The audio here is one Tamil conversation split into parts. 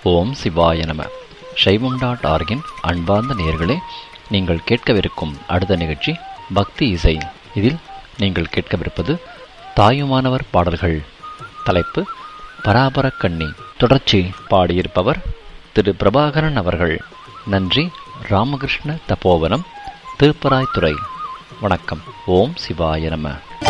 ஓம் சிவாய நம சைவம் டாட் ஆர்கின் அன்பார்ந்த நேயர்களே நீங்கள் கேட்கவிருக்கும் அடுத்த நிகழ்ச்சி பக்தி இசை இதில் நீங்கள் கேட்கவிருப்பது தாயுமானவர் பாடல்கள் தலைப்பு பராபரக் கண்ணி தொடர்ச்சி பாடியிருப்பவர் திரு பிரபாகரன் அவர்கள் நன்றி ராமகிருஷ்ண தபோவனம் திருப்பராய்த்துறை வணக்கம் ஓம் சிவாய நம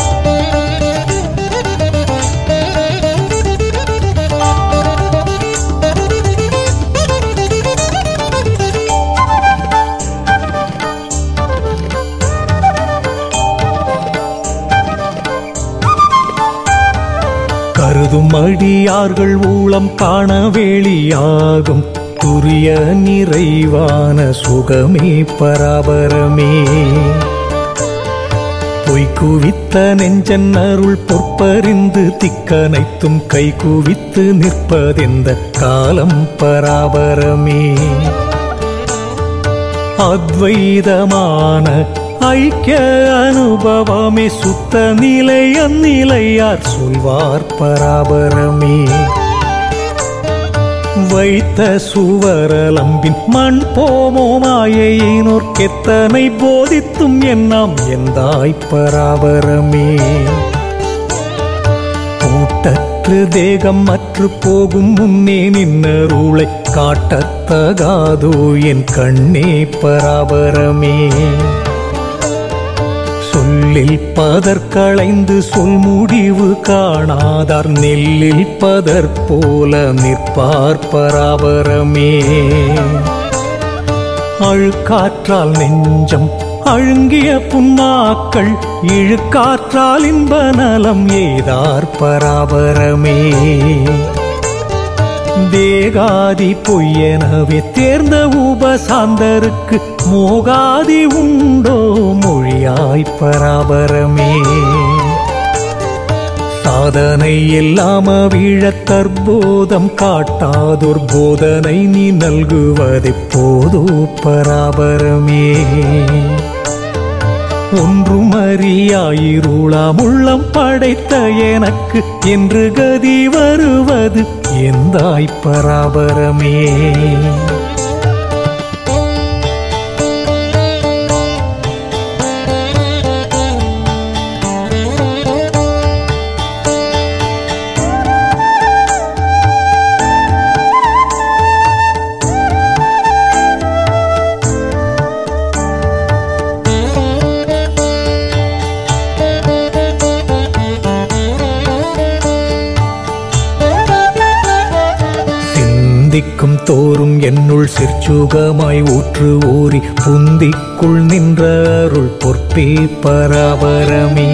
கருதும் அடியார்கள் ஊளம் காண வேளியாகும் துரிய நிறைவான சுகமே பராபரமே பொய்க்குவித்த நெஞ்சன் அருள் பொற்பறிந்து திக்கனைத்தும் கை குவித்து நிற்பதெந்த காலம் பராபரமே அத்வைதமான ஐக்கிய அனுபவமே சுத்த நிலை அந்நிலையார் சொல்வார் பராபரமே வைத்த சுவரலம்பின் மண் போமோ மாயையினோர் கெத்தனை போதித்தும் எண்ணாம் எந்தாய் பராபரமே கூட்டற்று தேகம் மற்று போகும் முன்னே நின்னருளை காட்டத்தகாதோ என் கண்ணே பராபரமே சொல்லில் பதற்களைந்து சொல் முடிவு காணாதார் நெல்லில் பதற் போல நிற்பார் பராபரமே அழுக்காற்றால் நெஞ்சம் அழுங்கிய புண்ணாக்கள் இழுக்காற்றால் இன்ப நலம் எய்தார் பராபரமே தேகாதி பொய்யெனவே தேர்ந்த உபசாந்தருக்கு மோகாதி உண்டோ மொழியாய் பராபரமே சாதனை எல்லாம் வீழத் தற்போதம் காட்டாதோர் போதனை நீ நல்குவதை போதோ பராபரமே ஒன்றும் அறியாயிருளாம் உள்ளம் படைத்த எனக்கு என்று கதி வருவது எந்தாய் பராபரமே சிந்திக்கும் தோறும் என்னுள் சிற்சுகமாய் ஊற்று ஊறி புந்திக்குள் நின்ற அருள் பொற்பே பராபரமே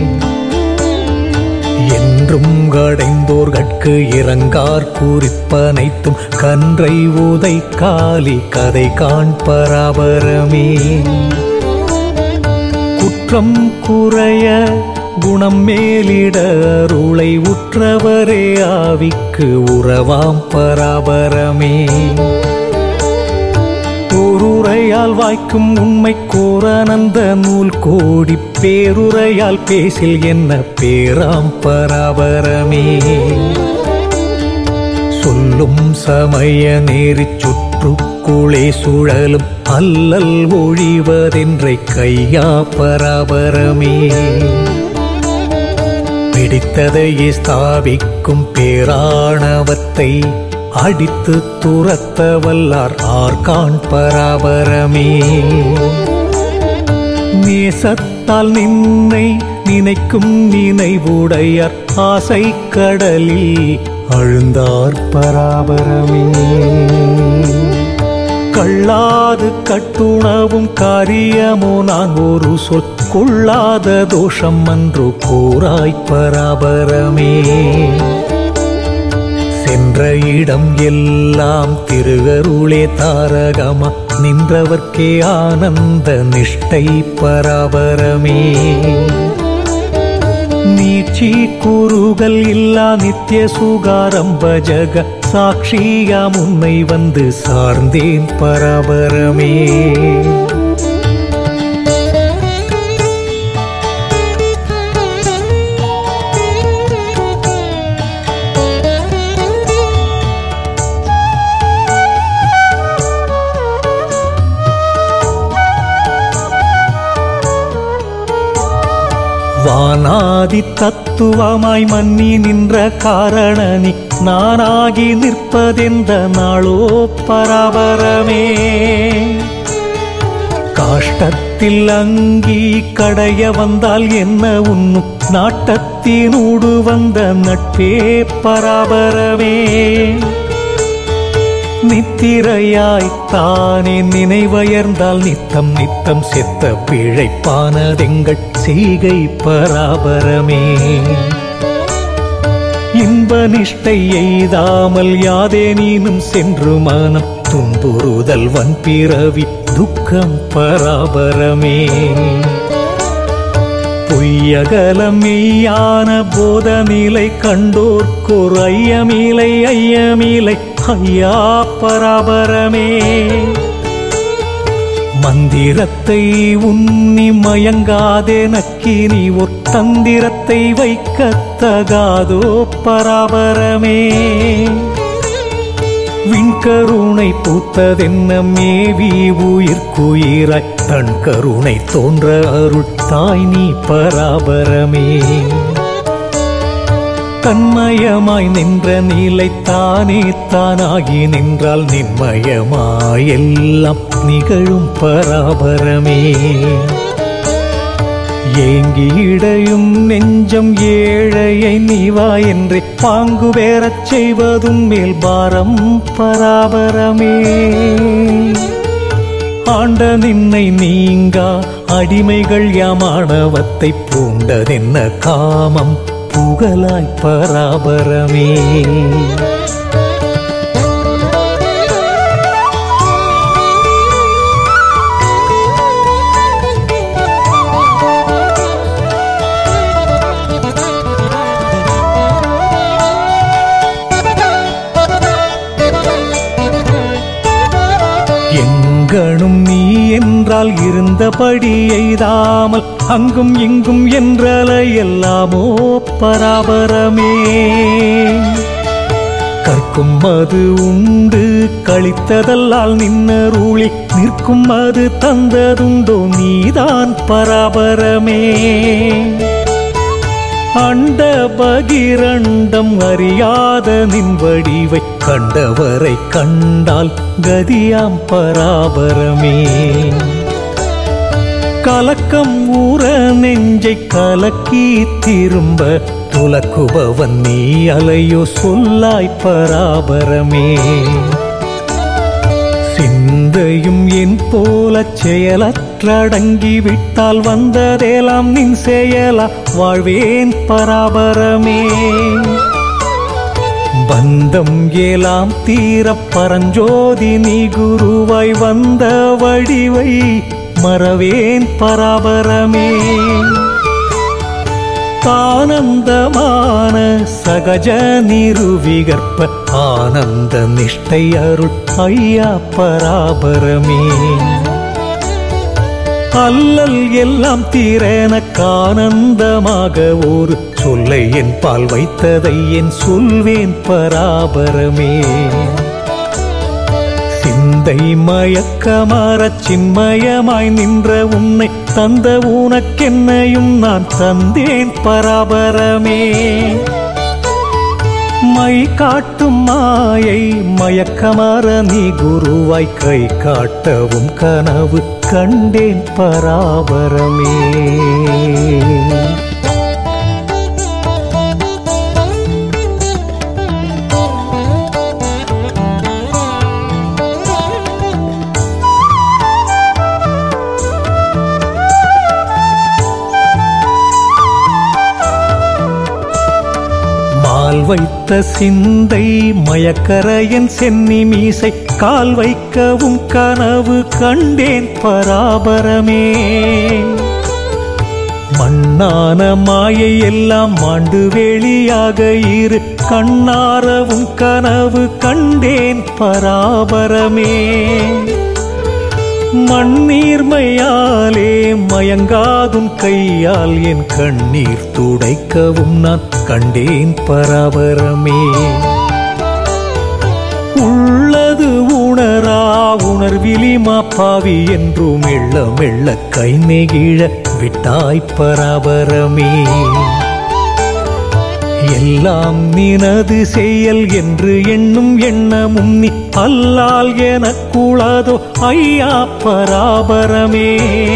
என்றும் கடைந்தோர்கட்கு இறங்கார் குறிப்பனைத்தும் கன்றை உதை காலி கதை காண் பராபரமே குற்றம் குறைய குணம் மேலிட அருளை உற்றவரே ஆவிக்கு உறவாம் பராபரமே ஓருரையால் வாய்க்கும் உண்மை கோரானந்த நூல் கோடி பேருரையால் பேசில் என்ன பேராம் பராபரமே சொல்லும் சமய நேரிச் சுற்றுக்குளே சுழலும் அல்லல் ஒழிவதென்றை கையா பராபரமே பிடித்ததையே ஸ்தாபிக்கும் பேராணவத்தை அடித்து துரத்த வல்லார் ஆர்கான் பராபரமே நேசத்தால் நின்னை நினைக்கும் நினைவுடையார் ஆசை கடலில் அழுந்தார் பராபரமே கள்ளாது கட்டுணவும் காரியமோ நான் ஒரு சொல் கொள்ளாத தோஷம் அன்று கூறாய் பராபரமே சென்ற இடம் எல்லாம் திருகருளே தாரகமா நின்றவர்க்கே ஆனந்த நிஷ்டை பராபரமே நீச்சி கூறுகள் இல்லா நித்திய சுகாரம்ப ஜக சாட்சியாம் உன்னை வந்து சார்ந்தேன் பராபரமே ஆனாதி தத்துவமாய் மன்னி நின்ற காரணனி நானாகி நிற்பதெந்த நாளோ பராபரமே காஷ்டத்தில் அங்கி கடைய வந்தால் என்ன உண்ணும் நாட்டத்தினூடு வந்த நட்பே பராபரமே நித்திரையாய் தானே நினைவயர்ந்தால் நித்தம் நித்தம் செத்த பிழைப்பானதெங்கள் செய்கை பராபரமே இன்ப நிஷ்டை எய்தாமல் யாதேனீனும் சென்று மனம் துன்புறுதல் வன்பிறவி துக்கம் பராபரமே பொய்யகலம் மெய்யான போத நிலை கண்டோர்க்கோர் ஐயமிலை ஐயமிலை ஐயா பராபரமே மந்திரத்தை உன்னி மயங்காதே நக்கினி ஒரு தந்திரத்தை வைக்கத்தகாதோ பராபரமே விண்கருணை பூத்ததென்ன மேவி உயிர்க்குயிராய் தன் கருணை தோன்ற அருள் தாய் நீ பராபரமே தன்மயமாய் நின்ற நிலை தானே தானாகி நின்றால் நின்மயமாய் எல்லாம் நிகழும் பராபரமே ஏங்கி இடையும் நெஞ்சம் ஏழையை நீவா என்றே பாங்கு பெறச் செய்வதும் மேல் பாரம் பராபரமே ஆண்ட நின்னை நீங்கா அடிமைகள் யாமானவத்தை பூண்டதென்ன காமம் புகழாய் பராபரமே எங்கனும் நீ என்றால் இருந்தபடி எய்தாமல் அங்கும் இங்கும் என்றலை எல்லாமோ பராபரமே கற்கும் அது உண்டு கழித்ததல்லால் நின்னருளி நிற்கும் அது தந்ததுண்டோ நீதான் பராபரமே அண்ட பகிரண்டம் அறியாத நின் வடிவை கண்டவரை கண்டால் கதியாம் பராபரமே கலக்கம் ஊற நெஞ்சை கலக்கி திரும்ப துலக்குபவன் நீ அலையோ சொல்லாய் பராபரமே சிந்தையும் என் போல செயலற்றடங்கி விட்டால் வந்ததேலாம் நின் செயலா வாழ்வேன் பராபரமே பந்தம் ஏலாம் தீர பரஞ்சோதி நீ குருவாய் வந்த வடிவை மறவேன் பராபரமே ஆனந்தமான சகஜ நிருவிகற்ப ஆனந்த நிஷ்டை அருள் ஐயா பராபரமே அல்லல் எல்லாம் தீரனக்கு ஆனந்தமாக ஒரு சொல்லை என் பால் வைத்ததை என் சொல்வேன் பராபரமே சிந்தை மயக்கமாறச் சின்மயமாய் நின்ற உன்னை தந்த உனக்கென்னையும் நான் தந்தேன் பராபரமே மை காட்டும் மாயை மயக்கமாற நீ குருவாய் கை காட்டவும் கனவு கண்டேன் பராபரமே மால் வைத்த சிந்தை மயக்கரையன் சென்னி மீசை கால் வைக்கவும் கனவு கண்டேன் பராபரமே மண்ணான மாயை எல்லாம் மாண்டு வெளியாக இரு கண்ணாரவும் கனவு கண்டேன் பராபரமே மண்ணீர்மையாலே மயங்காதும் கையால் என் கண்ணீர் துடைக்கவும் நான் கண்டேன் பராபரமே உள்ளது உணரா உணர்விலிமா பாவி என்றும் மெல்ல மெல்ல கை நெகிழ விட்டாய் பராபரமே எல்லாம் நினது செயல் என்று எண்ணும் எண்ணமும் நீ அல்லால் எனக்குளதோ ஐயா பராபரமே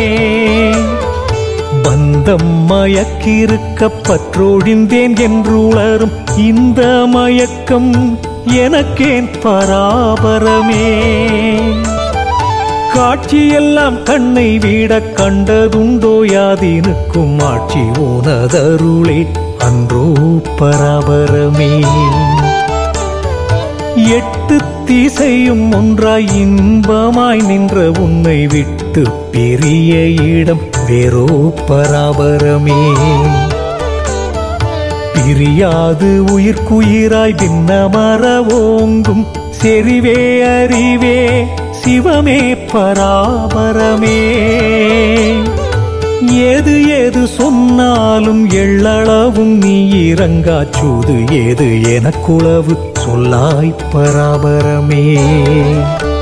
பந்தம் மயக்கிருக்க பற்றொழிந்தேன் என்று உளரும் இந்த மயக்கம் எனக்கேன் பராபரமே காட்சியெல்லாம் கண்ணை விட கண்டதுண்டோ யாதினுக்கும் ஆட்சி உனதருளே அன்றோ பராபரமே எட்டு திசையும் ஒன்றாய் இன்பமாய் நின்ற உன்னை விட்டு பெரிய இடம் வேறோ பராபரமே பிரியாது உயிர்க்குயிராய் பின்னமர ஓங்கும் செறிவே அறிவே சிவமே பராபரமே ஏது ஏது சொன்னாலும் எள்ளளவும் நீ இறங்காச்சூது ஏது எனக்குளவு சொல்லாய் பராபரமே